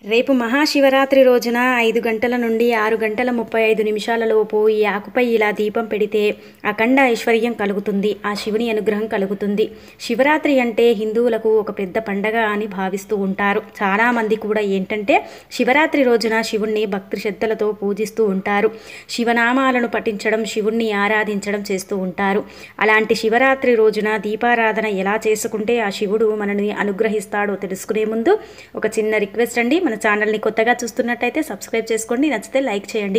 రేపు మహాశివరాత్రి రోజున ఐదు గంటల నుండి ఆరు గంటల ముప్పై ఐదు నిమిషాల లోపు ఈ ఆకుపై ఇలా దీపం పెడితే అఖండ ఐశ్వర్యం కలుగుతుంది ఆ శివుని అనుగ్రహం కలుగుతుంది శివరాత్రి అంటే హిందువులకు ఒక పెద్ద పండగ అని భావిస్తూ ఉంటారు చాలామంది కూడా ఏంటంటే శివరాత్రి రోజున శివుణ్ణి భక్తి శ్రద్ధలతో పూజిస్తూ ఉంటారు శివనామాలను పఠించడం శివుణ్ణి ఆరాధించడం చేస్తూ ఉంటారు అలాంటి శివరాత్రి రోజున దీపారాధన ఎలా చేసుకుంటే ఆ శివుడు మనల్ని అనుగ్రహిస్తాడో తెలుసుకునే ముందు ఒక చిన్న రిక్వెస్ట్ అండి మన ఛానల్ని కొత్తగా చూస్తున్నట్టయితే సబ్స్క్రైబ్ చేసుకోండి నచ్చితే లైక్ చేయండి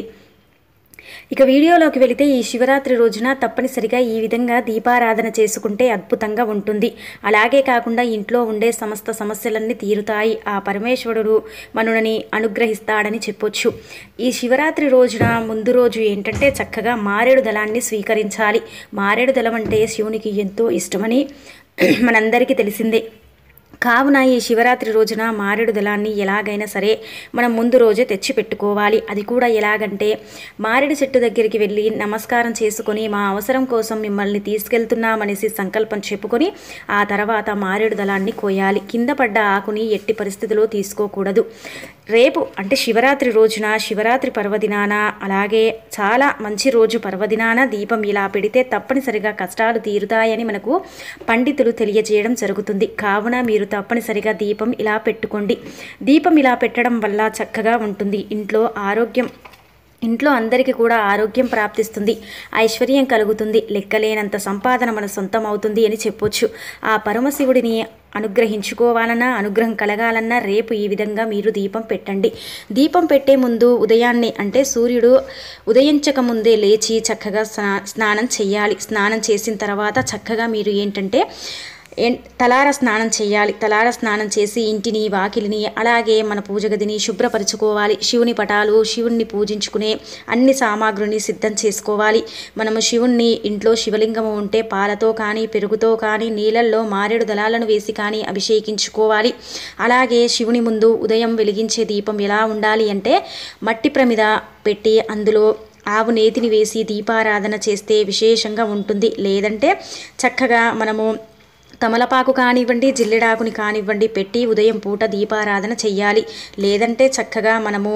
ఇక వీడియోలోకి వెళితే ఈ శివరాత్రి రోజున తప్పనిసరిగా ఈ విధంగా దీపారాధన చేసుకుంటే అద్భుతంగా ఉంటుంది అలాగే కాకుండా ఇంట్లో ఉండే సమస్త సమస్యలన్నీ తీరుతాయి ఆ పరమేశ్వరుడు మనని అనుగ్రహిస్తాడని చెప్పొచ్చు ఈ శివరాత్రి రోజున ముందు రోజు ఏంటంటే చక్కగా మారేడు దళాన్ని స్వీకరించాలి మారేడు దళం అంటే శివునికి ఎంతో ఇష్టమని మనందరికీ తెలిసిందే కావున ఈ శివరాత్రి రోజున మారేడు దళాన్ని ఎలాగైనా సరే మనం ముందు రోజే తెచ్చి పెట్టుకోవాలి అది కూడా ఎలాగంటే మారేడు చెట్టు దగ్గరికి వెళ్ళి నమస్కారం చేసుకొని మా అవసరం కోసం మిమ్మల్ని తీసుకెళ్తున్నామనేసి సంకల్పం చెప్పుకొని ఆ తర్వాత మారేడు దళాన్ని కోయాలి కింద పడ్డ ఆకుని ఎట్టి పరిస్థితిలో తీసుకోకూడదు రేపు అంటే శివరాత్రి రోజున శివరాత్రి పర్వదినాన అలాగే చాలా మంచి రోజు పర్వదినాన దీపం ఇలా పెడితే తప్పనిసరిగా కష్టాలు తీరుతాయని మనకు పండితులు తెలియజేయడం జరుగుతుంది కావున మీరు తప్పనిసరిగా దీపం ఇలా పెట్టుకోండి దీపం ఇలా పెట్టడం వల్ల చక్కగా ఉంటుంది ఇంట్లో ఆరోగ్యం ఇంట్లో అందరికీ కూడా ఆరోగ్యం ప్రాప్తిస్తుంది ఐశ్వర్యం కలుగుతుంది లెక్కలేనంత సంపాదన మన సొంతం అవుతుంది అని చెప్పొచ్చు ఆ పరమశివుడిని అనుగ్రహించుకోవాలన్నా అనుగ్రహం కలగాలన్నా రేపు ఈ విధంగా మీరు దీపం పెట్టండి దీపం పెట్టే ముందు ఉదయాన్నే అంటే సూర్యుడు ఉదయించక ముందే లేచి చక్కగా స్నా స్నానం చేయాలి స్నానం చేసిన తర్వాత చక్కగా మీరు ఏంటంటే ఎన్- తలార స్నానం చేయాలి తలార స్నానం చేసి ఇంటిని వాకిలిని అలాగే మన పూజ గదిని శుభ్రపరచుకోవాలి శివుని పటాలు శివుణ్ణి పూజించుకునే అన్ని సామాగ్రిని సిద్ధం చేసుకోవాలి మనము శివుణ్ణి ఇంట్లో శివలింగము ఉంటే పాలతో కానీ పెరుగుతో కానీ నీళ్ళల్లో మారేడు దళాలను వేసి కానీ అభిషేకించుకోవాలి అలాగే శివుని ముందు ఉదయం వెలిగించే దీపం ఎలా ఉండాలి అంటే మట్టి ప్రమిద పెట్టి అందులో ఆవు నేతిని వేసి దీపారాధన చేస్తే విశేషంగా ఉంటుంది లేదంటే చక్కగా మనము తమలపాకు కానివ్వండి జిల్లెడాకుని కానివ్వండి పెట్టి ఉదయం పూట దీపారాధన చెయ్యాలి లేదంటే చక్కగా మనము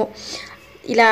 ఇలా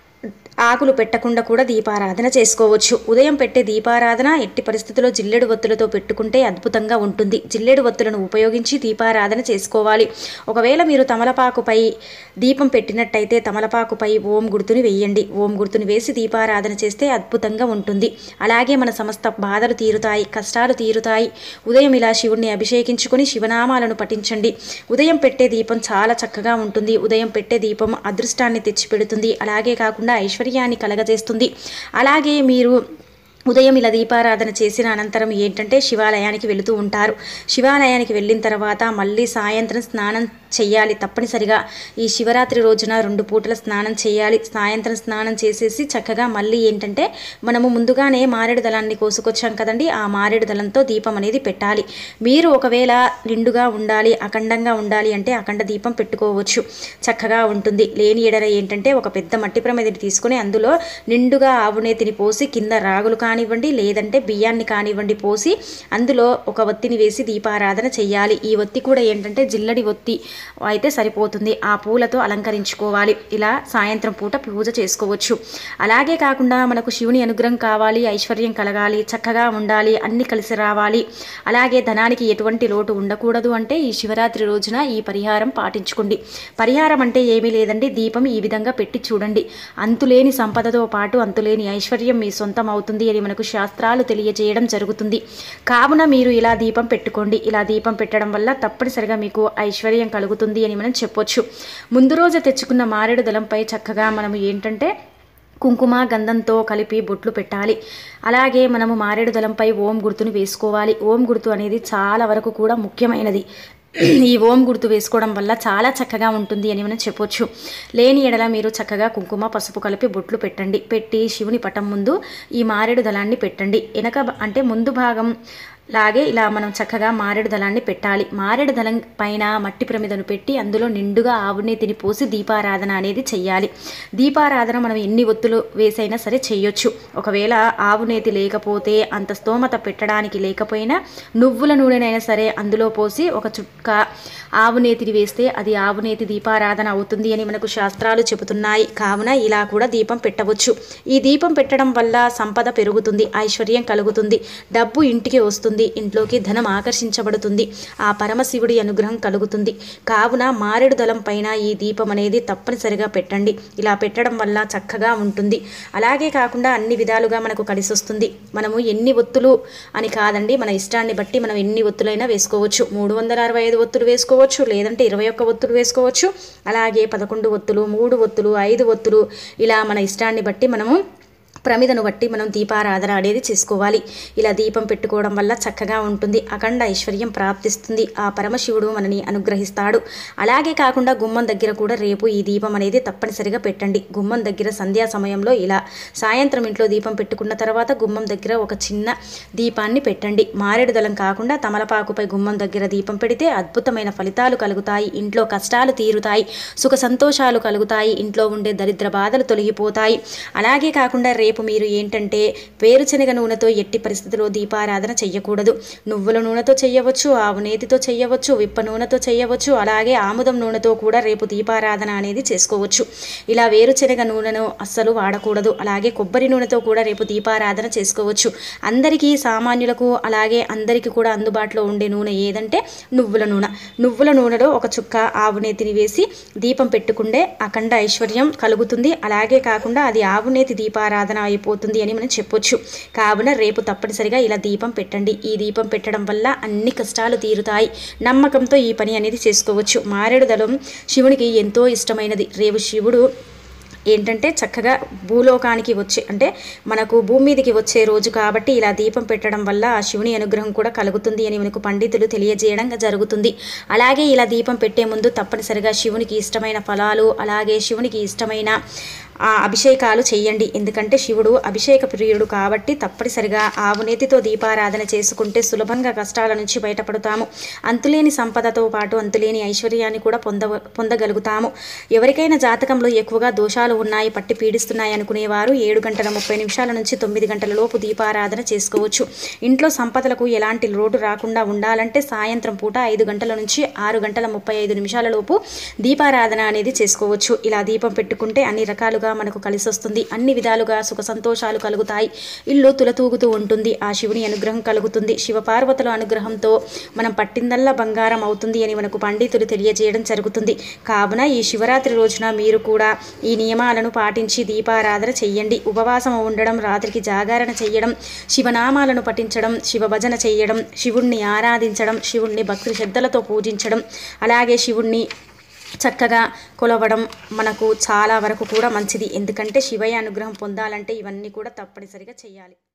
ఆకులు పెట్టకుండా కూడా దీపారాధన చేసుకోవచ్చు ఉదయం పెట్టే దీపారాధన ఎట్టి పరిస్థితుల్లో జిల్లెడు ఒత్తులతో పెట్టుకుంటే అద్భుతంగా ఉంటుంది జిల్లెడు ఒత్తులను ఉపయోగించి దీపారాధన చేసుకోవాలి ఒకవేళ మీరు తమలపాకుపై దీపం పెట్టినట్టయితే తమలపాకుపై ఓం గుర్తుని వేయండి ఓం గుర్తుని వేసి దీపారాధన చేస్తే అద్భుతంగా ఉంటుంది అలాగే మన సమస్త బాధలు తీరుతాయి కష్టాలు తీరుతాయి ఉదయం ఇలా శివుణ్ణి అభిషేకించుకొని శివనామాలను పఠించండి ఉదయం పెట్టే దీపం చాలా చక్కగా ఉంటుంది ఉదయం పెట్టే దీపం అదృష్టాన్ని తెచ్చిపెడుతుంది అలాగే కాకుండా ఐశ్వర్యాన్ని కలగజేస్తుంది అలాగే మీరు ఉదయం ఇలా దీపారాధన చేసిన అనంతరం ఏంటంటే శివాలయానికి వెళుతూ ఉంటారు శివాలయానికి వెళ్ళిన తర్వాత మళ్ళీ సాయంత్రం స్నానం చేయాలి తప్పనిసరిగా ఈ శివరాత్రి రోజున రెండు పూటల స్నానం చేయాలి సాయంత్రం స్నానం చేసేసి చక్కగా మళ్ళీ ఏంటంటే మనము ముందుగానే మారేడు దళాన్ని కోసుకొచ్చాం కదండి ఆ మారేడు దళంతో దీపం అనేది పెట్టాలి మీరు ఒకవేళ నిండుగా ఉండాలి అఖండంగా ఉండాలి అంటే అఖండ దీపం పెట్టుకోవచ్చు చక్కగా ఉంటుంది లేని ఎడర ఏంటంటే ఒక పెద్ద మట్టి ప్రమిదిని తీసుకొని అందులో నిండుగా ఆవునేతిని పోసి కింద రాగులు కానివ్వండి లేదంటే బియ్యాన్ని కానివ్వండి పోసి అందులో ఒక ఒత్తిని వేసి దీపారాధన చెయ్యాలి ఈ ఒత్తి కూడా ఏంటంటే జిల్లడి ఒత్తి అయితే సరిపోతుంది ఆ పూలతో అలంకరించుకోవాలి ఇలా సాయంత్రం పూట పూజ చేసుకోవచ్చు అలాగే కాకుండా మనకు శివుని అనుగ్రహం కావాలి ఐశ్వర్యం కలగాలి చక్కగా ఉండాలి అన్ని కలిసి రావాలి అలాగే ధనానికి ఎటువంటి లోటు ఉండకూడదు అంటే ఈ శివరాత్రి రోజున ఈ పరిహారం పాటించుకోండి పరిహారం అంటే ఏమీ లేదండి దీపం ఈ విధంగా పెట్టి చూడండి అంతులేని సంపదతో పాటు అంతులేని ఐశ్వర్యం మీ సొంతం అవుతుంది అని మనకు శాస్త్రాలు తెలియజేయడం జరుగుతుంది కావున మీరు ఇలా దీపం పెట్టుకోండి ఇలా దీపం పెట్టడం వల్ల తప్పనిసరిగా మీకు ఐశ్వర్యం కలుగుతుంది అని మనం చెప్పొచ్చు ముందు రోజు తెచ్చుకున్న మారేడు దళంపై చక్కగా మనము ఏంటంటే కుంకుమ గంధంతో కలిపి బొట్లు పెట్టాలి అలాగే మనము మారేడు దళంపై ఓం గుర్తుని వేసుకోవాలి ఓం గుర్తు అనేది చాలా వరకు కూడా ముఖ్యమైనది ఈ ఓం గుర్తు వేసుకోవడం వల్ల చాలా చక్కగా ఉంటుంది అని మనం చెప్పొచ్చు లేని ఎడల మీరు చక్కగా కుంకుమ పసుపు కలిపి బొట్లు పెట్టండి పెట్టి శివుని పటం ముందు ఈ మారేడు దళాన్ని పెట్టండి వెనక భ- అంటే ముందు భాగం లాగే ఇలా మనం చక్కగా మారేడు దళాన్ని పెట్టాలి మారేడు దళం పైన మట్టి ప్రమిదను పెట్టి అందులో నిండుగా ఆవునేతిని పోసి దీపారాధన అనేది చెయ్యాలి దీపారాధన మనం ఎన్ని ఒత్తులు వేసైనా సరే చెయ్యొచ్చు ఒకవేళ ఆవునేతి లేకపోతే అంత స్తోమత పెట్టడానికి లేకపోయినా నువ్వుల నూనెనైనా సరే అందులో పోసి ఒక చుక్క ఆవునేతిని వేస్తే అది ఆవునేతి దీపారాధన అవుతుంది అని మనకు శాస్త్రాలు చెబుతున్నాయి కావున ఇలా కూడా దీపం పెట్టవచ్చు ఈ దీపం పెట్టడం వల్ల సంపద పెరుగుతుంది ఐశ్వర్యం కలుగుతుంది డబ్బు ఇంటికి వస్తుంది ఇంట్లోకి ధనం ఆకర్షించబడుతుంది ఆ పరమశివుడి అనుగ్రహం కలుగుతుంది కావున మారేడు దళం పైన ఈ దీపం అనేది తప్పనిసరిగా పెట్టండి ఇలా పెట్టడం వల్ల చక్కగా ఉంటుంది అలాగే కాకుండా అన్ని విధాలుగా మనకు కలిసి వస్తుంది మనము ఎన్ని ఒత్తులు అని కాదండి మన ఇష్టాన్ని బట్టి మనం ఎన్ని ఒత్తులైనా వేసుకోవచ్చు మూడు వందల అరవై ఐదు ఒత్తులు వేసుకోవచ్చు లేదంటే ఇరవై ఒక్క ఒత్తులు వేసుకోవచ్చు అలాగే పదకొండు ఒత్తులు మూడు ఒత్తులు ఐదు ఒత్తులు ఇలా మన ఇష్టాన్ని బట్టి మనము ప్రమిదను బట్టి మనం దీపారాధన అనేది చేసుకోవాలి ఇలా దీపం పెట్టుకోవడం వల్ల చక్కగా ఉంటుంది అఖండ ఐశ్వర్యం ప్రాప్తిస్తుంది ఆ పరమశివుడు మనని అనుగ్రహిస్తాడు అలాగే కాకుండా గుమ్మం దగ్గర కూడా రేపు ఈ దీపం అనేది తప్పనిసరిగా పెట్టండి గుమ్మం దగ్గర సంధ్యా సమయంలో ఇలా సాయంత్రం ఇంట్లో దీపం పెట్టుకున్న తర్వాత గుమ్మం దగ్గర ఒక చిన్న దీపాన్ని పెట్టండి మారేడు దళం కాకుండా తమలపాకుపై గుమ్మం దగ్గర దీపం పెడితే అద్భుతమైన ఫలితాలు కలుగుతాయి ఇంట్లో కష్టాలు తీరుతాయి సుఖ సంతోషాలు కలుగుతాయి ఇంట్లో ఉండే దరిద్ర బాధలు తొలగిపోతాయి అలాగే కాకుండా రేపు మీరు ఏంటంటే వేరుశనగ నూనెతో ఎట్టి పరిస్థితిలో దీపారాధన చెయ్యకూడదు నువ్వుల నూనెతో చెయ్యవచ్చు ఆవు నేతితో చెయ్యవచ్చు విప్ప నూనెతో చెయ్యవచ్చు అలాగే ఆముదం నూనెతో కూడా రేపు దీపారాధన అనేది చేసుకోవచ్చు ఇలా వేరుశనగ నూనెను అస్సలు వాడకూడదు అలాగే కొబ్బరి నూనెతో కూడా రేపు దీపారాధన చేసుకోవచ్చు అందరికీ సామాన్యులకు అలాగే అందరికీ కూడా అందుబాటులో ఉండే నూనె ఏదంటే నువ్వుల నూనె నువ్వుల నూనెలో ఒక చుక్క ఆవు నేతిని వేసి దీపం పెట్టుకుంటే అఖండ ఐశ్వర్యం కలుగుతుంది అలాగే కాకుండా అది ఆవు నేతి దీపారాధన అయిపోతుంది అని మనం చెప్పొచ్చు కావున రేపు తప్పనిసరిగా ఇలా దీపం పెట్టండి ఈ దీపం పెట్టడం వల్ల అన్ని కష్టాలు తీరుతాయి నమ్మకంతో ఈ పని అనేది చేసుకోవచ్చు మారేడు దళం శివునికి ఎంతో ఇష్టమైనది రేపు శివుడు ఏంటంటే చక్కగా భూలోకానికి వచ్చే అంటే మనకు భూమి మీదకి వచ్చే రోజు కాబట్టి ఇలా దీపం పెట్టడం వల్ల ఆ శివుని అనుగ్రహం కూడా కలుగుతుంది అని మనకు పండితులు తెలియజేయడం జరుగుతుంది అలాగే ఇలా దీపం పెట్టే ముందు తప్పనిసరిగా శివునికి ఇష్టమైన ఫలాలు అలాగే శివునికి ఇష్టమైన ఆ అభిషేకాలు చేయండి ఎందుకంటే శివుడు అభిషేక ప్రియుడు కాబట్టి తప్పనిసరిగా ఆవు నేతితో దీపారాధన చేసుకుంటే సులభంగా కష్టాల నుంచి బయటపడతాము అంతులేని సంపదతో పాటు అంతులేని ఐశ్వర్యాన్ని కూడా పొంద పొందగలుగుతాము ఎవరికైనా జాతకంలో ఎక్కువగా దోషాలు ఉన్నాయి పట్టి పీడిస్తున్నాయి అనుకునేవారు ఏడు గంటల ముప్పై నిమిషాల నుంచి తొమ్మిది గంటల లోపు దీపారాధన చేసుకోవచ్చు ఇంట్లో సంపదలకు ఎలాంటి లోటు రాకుండా ఉండాలంటే సాయంత్రం పూట ఐదు గంటల నుంచి ఆరు గంటల ముప్పై ఐదు నిమిషాల లోపు దీపారాధన అనేది చేసుకోవచ్చు ఇలా దీపం పెట్టుకుంటే అన్ని రకాలుగా మనకు కలిసి వస్తుంది అన్ని విధాలుగా సుఖ సంతోషాలు కలుగుతాయి ఇల్లు తులతూగుతూ ఉంటుంది ఆ శివుని అనుగ్రహం కలుగుతుంది శివపార్వతుల అనుగ్రహంతో మనం పట్టిందల్లా బంగారం అవుతుంది అని మనకు పండితులు తెలియజేయడం జరుగుతుంది కావున ఈ శివరాత్రి రోజున మీరు కూడా ఈ నియమాలను పాటించి దీపారాధన చెయ్యండి ఉపవాసం ఉండడం రాత్రికి జాగరణ చెయ్యడం శివనామాలను పఠించడం శివ భజన చెయ్యడం శివుణ్ణి ఆరాధించడం శివుణ్ణి భక్తి శ్రద్ధలతో పూజించడం అలాగే శివుణ్ణి చక్కగా కొలవడం మనకు చాలా వరకు కూడా మంచిది ఎందుకంటే శివయ్య అనుగ్రహం పొందాలంటే ఇవన్నీ కూడా తప్పనిసరిగా చేయాలి